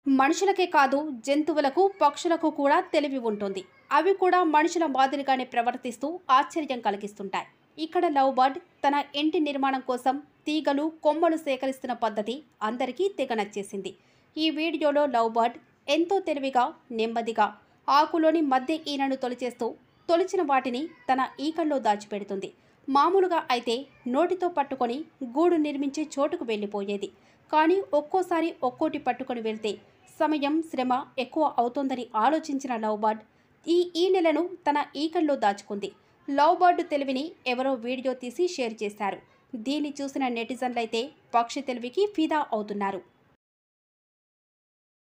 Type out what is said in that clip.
మనుషులకే కాదు జంతువులకు పక్షులకు కూడా తెలివి ఉంటుంది అవి కూడా మనుషుల మాదిరిగానే ప్రవర్తిస్తూ ఆశ్చర్యం కలిగిస్తుంటాయి ఇక్కడ లవ్ బర్డ్ తన ఇంటి నిర్మాణం కోసం తీగలు కొమ్మలు సేకరిస్తున్న పద్ధతి అందరికీ తెగ నచ్చేసింది ఈ వీడియోలో లవ్ బర్డ్ ఎంతో తెలివిగా నెమ్మదిగా ఆకులోని మధ్య ఈనను తొలిచేస్తూ తొలిచిన వాటిని తన ఈకల్లో దాచిపెడుతుంది మామూలుగా అయితే నోటితో పట్టుకొని గూడు నిర్మించే చోటుకు వెళ్ళిపోయేది కానీ ఒక్కోసారి ఒక్కోటి పట్టుకొని వెళ్తే సమయం శ్రమ ఎక్కువ అవుతోందని ఆలోచించిన లవ్ బర్డ్ ఈ ఈ నెలను తన ఈకల్లో దాచుకుంది లవ్ బర్డ్ తెలివిని ఎవరో వీడియో తీసి షేర్ చేశారు దీన్ని చూసిన నెటిజన్లైతే పక్షి తెలివికి ఫిదా అవుతున్నారు